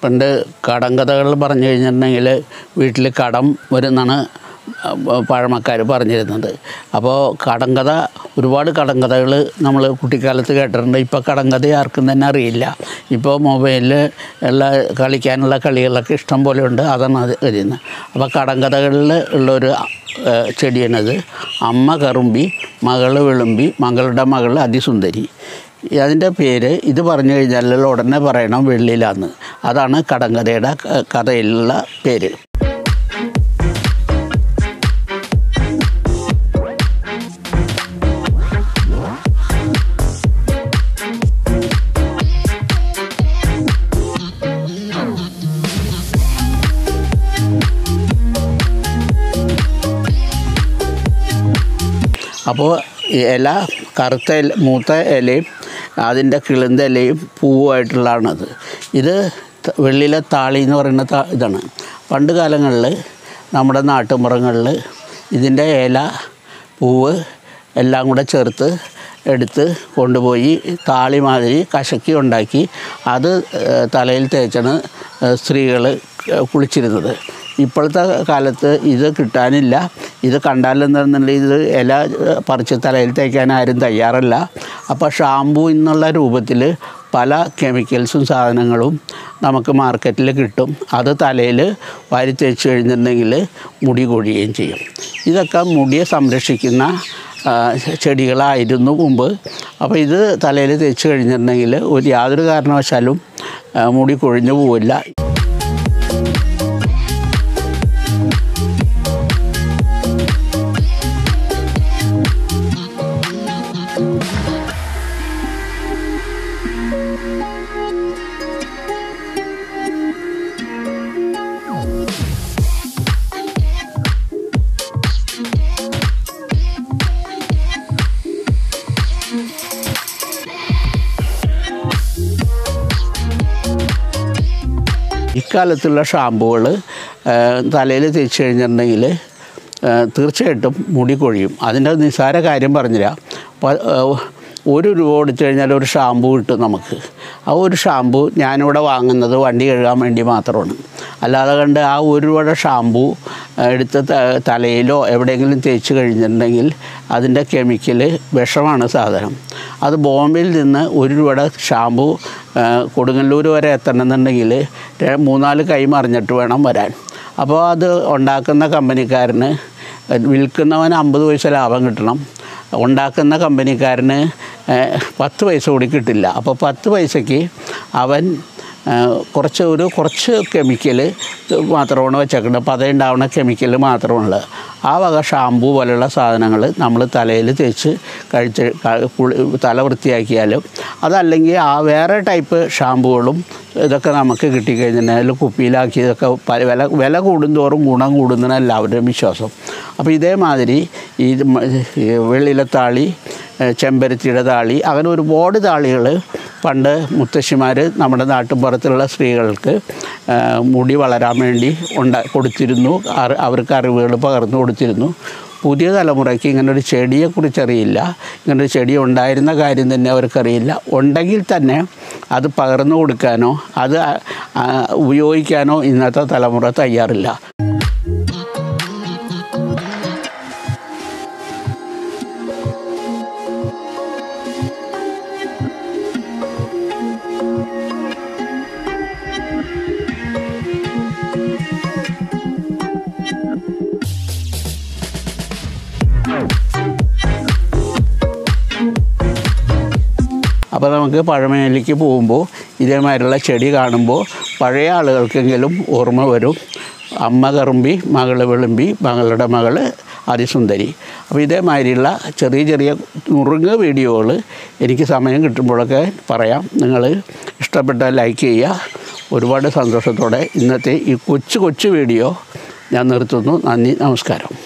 പണ്ട് കടങ്കഥകൾ പറഞ്ഞു കഴിഞ്ഞിട്ടുണ്ടെങ്കിൽ വീട്ടിൽ കടം വരുന്നാണ് പഴമക്കാർ പറഞ്ഞിരുന്നത് അപ്പോൾ കടങ്കഥ ഒരുപാട് കടങ്കഥകൾ നമ്മൾ കുട്ടിക്കാലത്ത് കേട്ടിട്ടുണ്ട് ഇപ്പോൾ കടങ്കഥ ആർക്കും തന്നെ അറിയില്ല ഇപ്പോൾ മൊബൈലിൽ ഉള്ള കളിക്കാനുള്ള കളികളൊക്കെ ഇഷ്ടം പോലെ ഉണ്ട് അതാണ് അത് വരുന്നത് അപ്പോൾ കടങ്കഥകളിൽ ഉള്ളൊരു ഏഹ്, ചെടിയാണത് അമ്മ കറുമ്പി മകള് വിളുമ്പി മകളുടെ മകൾ അതിസുന്ദരി ഈ അതിൻ്റെ പേര് ഇത് പറഞ്ഞു കഴിഞ്ഞാൽ ഉടനെ പറയണം വെള്ളിലാന്ന് അതാണ് കടങ്കഥയുടെ ക- കഥയിലുള്ള പേര് അപ്പോൾ ഈ ഇല കറുത്ത ഇല മൂത്ത ഇലയും അതിൻ്റെ കിളിന്ത ഇലയും പൂവുമായിട്ടുള്ളതാണത് ഇത് ത- വെള്ളിയിലെ താളി എന്ന് പറയുന്ന താ- ഇതാണ് പണ്ട് കാലങ്ങളിൽ നമ്മുടെ നാട്ടുമ്പുറങ്ങളിൽ ഇതിൻ്റെ ഇല പൂവ് എല്ലാം കൂടെ ചേർത്ത് എടുത്ത് കൊണ്ടുപോയി താളി മാതിരി കശക്കി ഉണ്ടാക്കി അത് ഏഹ്, തലയിൽ തേച്ചാണ് സ്ത്രീകൾ കുളിച്ചിരുന്നത് ഇപ്പോഴത്തെ കാലത്ത് ഇത് കിട്ടാനില്ല ഇത് കണ്ടാലെന്നുണ്ടെങ്കിൽ ഇത് ഇല ഏഹ്, പറിച്ച് തലയിൽ തേക്കാൻ ആരും തയ്യാറല്ല അപ്പോൾ ഷാമ്പു എന്നുള്ള രൂപത്തിൽ പല കെമിക്കൽസും സാധനങ്ങളും നമുക്ക് മാർക്കറ്റിൽ കിട്ടും അത് തലയിൽ വാരി തേച്ച് കഴിഞ്ഞിട്ടുണ്ടെങ്കിൽ മുടി കൊഴിയുകയും ചെയ്യും ഇതൊക്കെ മുടിയെ സംരക്ഷിക്കുന്ന ആ, ചെടികളായിരുന്നു മുമ്പ് അപ്പോൾ ഇത് തലയിൽ തേച്ച് കഴിഞ്ഞിട്ടുണ്ടെങ്കിൽ ഒരു യാതൊരു കാരണവശാലും ആ, മുടി കൊഴിഞ്ഞു പോവില്ല ഇക്കാലത്തുള്ള ഷാമ്പുകൾ തലയിൽ തേച്ച് കഴിഞ്ഞിട്ടുണ്ടെങ്കിൽ ആ, തീർച്ചയായിട്ടും മുടി കൊഴിയും അതിൻ്റെ നിസ്സാര കാര്യം പറഞ്ഞില്ല പ- ആ, ഒരു രൂപ കൊടുത്തു കഴിഞ്ഞാൽ ഒരു ഷാമ്പു കിട്ടും നമുക്ക് ആ ഒരു ഷാമ്പു ഞാനിവിടെ വാങ്ങുന്നത് വണ്ടി കഴുകാൻ വേണ്ടി മാത്രമാണ് അല്ലാതെ കണ്ട് ആ ഒരു രൂപയുടെ ഷാമ്പു ആ, എടുത്ത് ത- തലയിലോ എവിടെയെങ്കിലും തേച്ച് കഴിഞ്ഞിട്ടുണ്ടെങ്കിൽ അതിൻ്റെ കെമിക്കൽ വിഷമാണ് സാധനം അത് ബോംബെയിൽ നിന്ന് ഒരു രൂപയുടെ ഷാമ്പു ആ, കൊടുങ്ങല്ലൂർ വരെ എത്തണമെന്നുണ്ടെങ്കിൽ ര- മൂന്നാല് കൈ മറിഞ്ഞിട്ട് വേണം വരാൻ അപ്പോൾ അത് ഉണ്ടാക്കുന്ന കമ്പനിക്കാരന് വിൽക്കുന്നവൻ അമ്പത് പൈസ ലാഭം കിട്ടണം ഉണ്ടാക്കുന്ന കമ്പനിക്കാരന് ഏഹ്, പത്ത് പൈസ കൂടി കിട്ടില്ല അപ്പോൾ പത്ത് പൈസയ്ക്ക് അവൻ ഏഹ്, കുറച്ച് ഒരു കുറച്ച് കെമിക്കൽ മാത്രമാണ് വെച്ചേക്കുന്നത് പതയുണ്ടാവുന്ന കെമിക്കൽ മാത്രമുള്ളത് ആ വക ഷാമ്പു പോലെയുള്ള സാധനങ്ങൾ നമ്മൾ തലയിൽ തേച്ച് കഴിച്ച് ക- കുളി തല വൃത്തിയാക്കിയാലും അതല്ലെങ്കിൽ ആ വേറെ ടൈപ്പ് ഷാമ്പുകളും ഇതൊക്കെ നമുക്ക് കിട്ടിക്കഴിഞ്ഞാൽ കുപ്പിയിലാക്കി ഇതൊക്കെ പല വില വില കൂടുന്തോറും ഗുണം കൂടുന്നതാണ് എല്ലാവരുടെയും വിശ്വാസം അപ്പോൾ ഇതേമാതിരി ഈ മ- ഈ വെള്ളിയിലെ താളി ഏഹ് ചെമ്പരത്തിയുടെ താളി അങ്ങനെ ഒരുപാട് താളികൾ പണ്ട് മുത്തശ്ശിമാർ നമ്മുടെ നാട്ടുമ്പുറത്തുള്ള സ്ത്രീകൾക്ക് ഏഹ് മുടി വളരാൻ വേണ്ടി ഉണ്ടാ കൊടുത്തിരുന്നു അറി- അവർക്ക് അറിവുകൾ പകർന്നു കൊടുത്തിരുന്നു പുതിയ തലമുറയ്ക്ക് ഇങ്ങനൊരു ചെടിയെക്കുറിച്ച് അറിയില്ല ഇങ്ങനൊരു ചെടി ഉണ്ടായിരുന്ന കാര്യം തന്നെ അവർക്കറിയില്ല ഉണ്ടെങ്കിൽ തന്നെ അത് പകർന്നു കൊടുക്കാനോ അത് ആ- ആ ഉപയോഗിക്കാനോ ഇന്നത്തെ തലമുറ തയ്യാറില്ല അപ്പോൾ നമുക്ക് പഴമയിലേക്ക് പോകുമ്പോൾ ഇതേമാതിരിയുള്ള ചെടി കാണുമ്പോൾ പഴയ ആളുകൾക്കെങ്കിലും ഓർമ്മ വരും അമ്മ കറുമ്പി മകള് വിളുമ്പി മകളുടെ മകള് അതിസുന്ദരി അപ്പോൾ ഇതേമാതിരിയുള്ള ചെറിയ ചെറിയ നുറുങ്ങ് വീഡിയോകൾ എനിക്ക് സമയം കിട്ടുമ്പോഴൊക്കെ പറയാം നിങ്ങൾ ഇഷ്ടപ്പെട്ടാൽ ലൈക്ക് ചെയ്യുക ഒരുപാട് സന്തോഷത്തോടെ ഇന്നത്തെ ഈ കൊച്ചു കൊച്ചു വീഡിയോ ഞാൻ നിർത്തുന്നു നന്ദി നമസ്കാരം